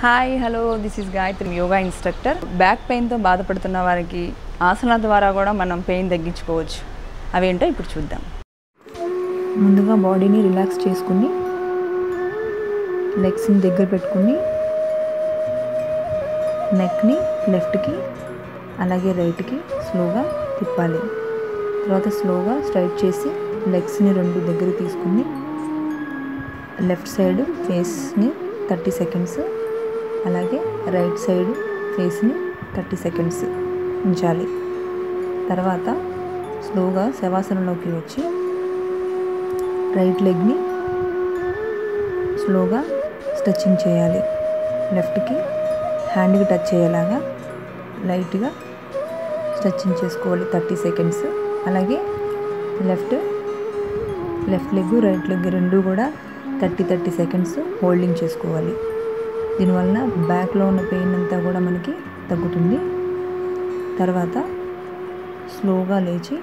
hi hello this is Gayatri yoga instructor back పెయిన్తో బాధపడుతున్న వారికి ఆసనాల ద్వారా కూడా మనం పెయిన్ తగ్గించుకోవచ్చు అవేంటో ఇప్పుడు చూద్దాం ముందుగా బాడీని రిలాక్స్ చేసుకుని లెగ్స్ని దగ్గర పెట్టుకుని నెక్ని లెఫ్ట్కి అలాగే రైట్కి స్లోగా తిప్పాలి తర్వాత స్లోగా స్ట్రైట్ చేసి లెగ్స్ని రెండు దగ్గర తీసుకుని లెఫ్ట్ సైడ్ ఫేస్ని థర్టీ సెకండ్స్ అలాగే రైట్ సైడ్ ఫేస్ని థర్టీ సెకండ్స్ ఉంచాలి తర్వాత స్లోగా శవాసనంలోకి వచ్చి రైట్ లెగ్ని స్లోగా స్ట్రెచ్చింగ్ చేయాలి లెఫ్ట్కి హ్యాండ్కి టచ్ అయ్యేలాగా లైట్గా స్ట్రెచ్చింగ్ చేసుకోవాలి థర్టీ సెకండ్స్ అలాగే left left leg right leg రెండు కూడా థర్టీ థర్టీ సెకండ్స్ హోల్డింగ్ చేసుకోవాలి దీనివల్ల బ్యాక్లో ఉన్న పెయిన్ అంతా కూడా మనకి తగ్గుతుంది తర్వాత స్లోగా లేచి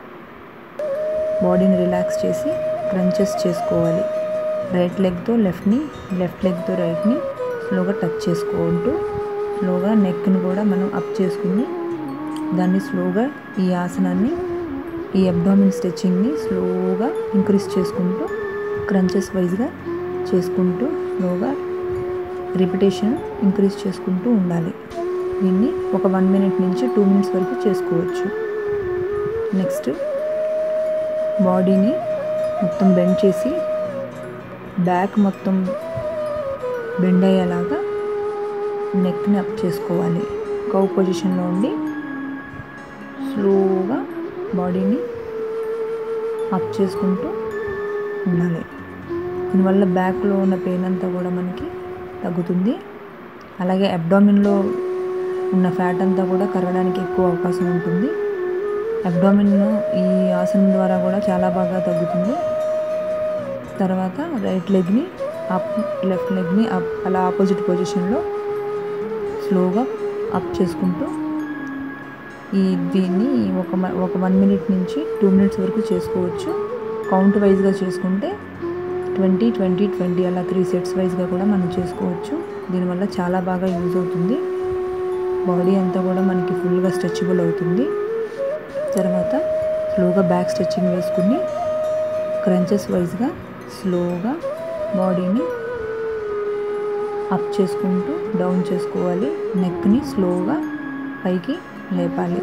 బాడీని రిలాక్స్ చేసి క్రంచెస్ చేసుకోవాలి రైట్ లెగ్తో లెఫ్ట్ని లెఫ్ట్ లెగ్తో రైట్ని స్లోగా టచ్ చేసుకుంటూ స్లోగా నెక్ని కూడా మనం అప్ చేసుకుని దాన్ని స్లోగా ఈ ఆసనాన్ని ఈ అబ్డామిన్ స్ట్రెచ్చింగ్ని స్లోగా ఇంక్రీజ్ చేసుకుంటూ క్రంచెస్ వైజ్గా చేసుకుంటూ స్లోగా రిపిటేషన్ ఇంక్రీజ్ చేసుకుంటూ ఉండాలి దీన్ని ఒక వన్ మినిట్ నుంచి టూ మినిట్స్ వరకు చేసుకోవచ్చు నెక్స్ట్ బాడీని మొత్తం బెండ్ చేసి బ్యాక్ మొత్తం బెండ్ అయ్యేలాగా నెక్ని అప్ చేసుకోవాలి కౌ పొజిషన్లో ఉండి స్లోగా బాడీని అప్ చేసుకుంటూ ఉండాలి దీనివల్ల బ్యాక్లో ఉన్న పెయిన్ అంతా కూడా మనకి తగ్గుతుంది అలాగే అబ్డామిన్లో ఉన్న ఫ్యాట్ అంతా కూడా కరగడానికి ఎక్కువ అవకాశం ఉంటుంది అబ్డామిన్ ఈ ఆసనం ద్వారా కూడా చాలా బాగా తగ్గుతుంది తర్వాత రైట్ లెగ్ని అప్ లెఫ్ట్ లెగ్ని అప్ అలా ఆపోజిట్ పొజిషన్లో స్లోగా అప్ చేసుకుంటూ ఈ దీన్ని ఒక మ- ఒక వన్ మినిట్ నుంచి టూ మినిట్స్ వరకు చేసుకోవచ్చు కౌంట్ వైజ్గా చేసుకుంటే ట్వంటీ ట్వంటీ ట్వంటీ అలా త్రీ సెట్స్ వైజ్గా కూడా మనం చేసుకోవచ్చు దీనివల్ల చాలా బాగా యూజ్ అవుతుంది బాడీ అంతా కూడా మనకి ఫుల్గా స్ట్రెచబుల్ అవుతుంది తర్వాత స్లోగా బ్యాక్ స్ట్రెచ్చింగ్ వేసుకుని క్రంచెస్ వైజ్గా స్లోగా బాడీని అప్ చేసుకుంటూ డౌన్ చేసుకోవాలి నెక్ని స్లోగా పైకి లేపాలి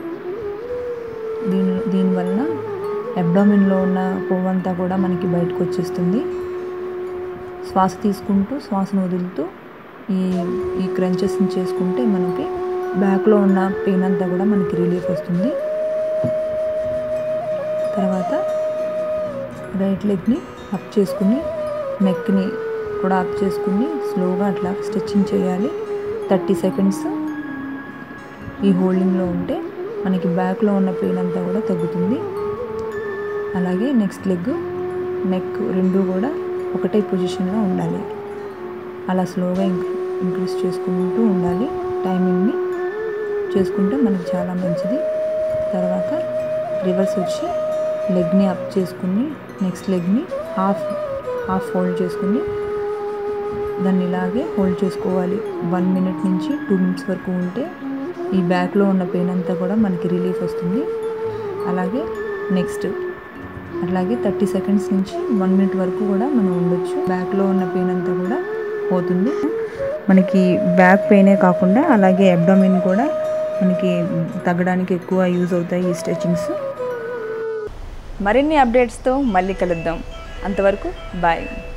దీని దీనివల్ల అబ్డామిన్లో ఉన్న కొవ్వంతా కూడా మనకి బయటకు వచ్చేస్తుంది శ్వాస తీసుకుంటూ శ్వాసను వదులుతూ ఈ ఈ క్రంచెస్ని చేసుకుంటే మనకి బ్యాక్లో ఉన్న పెయిన్ అంతా కూడా మనకి రిలీఫ్ వస్తుంది తర్వాత రైట్ లెగ్ని అప్ చేసుకుని నెక్ని కూడా అప్ చేసుకుని స్లోగా అట్లా స్ట్రెచ్చింగ్ చేయాలి థర్టీ సెకండ్స్ ఈ హోల్డింగ్లో ఉంటే మనకి బ్యాక్లో ఉన్న పెయిన్ అంతా కూడా తగ్గుతుంది అలాగే నెక్స్ట్ లెగ్ నెక్ రెండు కూడా ఒకటే పొజిషన్లో ఉండాలి అలా స్లోగా ఇంక్ ఇంక్రీజ్ చేసుకుంటూ ఉండాలి టైమింగ్ని చేసుకుంటే మనకి చాలా మంచిది తర్వాత రివర్స్ వచ్చి లెగ్ని అప్ చేసుకుని నెక్స్ట్ లెగ్ని హాఫ్ హాఫ్ హోల్డ్ చేసుకుని దాన్ని ఇలాగే హోల్డ్ చేసుకోవాలి వన్ మినిట్ నుంచి టూ మినిట్స్ వరకు ఉంటే ఈ బ్యాక్లో ఉన్న పెయిన్ అంతా కూడా మనకి రిలీఫ్ వస్తుంది అలాగే నెక్స్ట్ అట్లాగే థర్టీ సెకండ్స్ నుంచి వన్ మినిట్ వరకు కూడా మనం ఉండొచ్చు బ్యాక్లో ఉన్న పెయిన్ అంతా కూడా పోతుంది మనకి బ్యాక్ పెయినే కాకుండా అలాగే అబ్డామిన్ కూడా మనకి తగ్గడానికి ఎక్కువ యూజ్ అవుతాయి ఈ స్ట్రెచింగ్స్ మరిన్ని అప్డేట్స్తో మళ్ళీ కలుద్దాం అంతవరకు బాయ్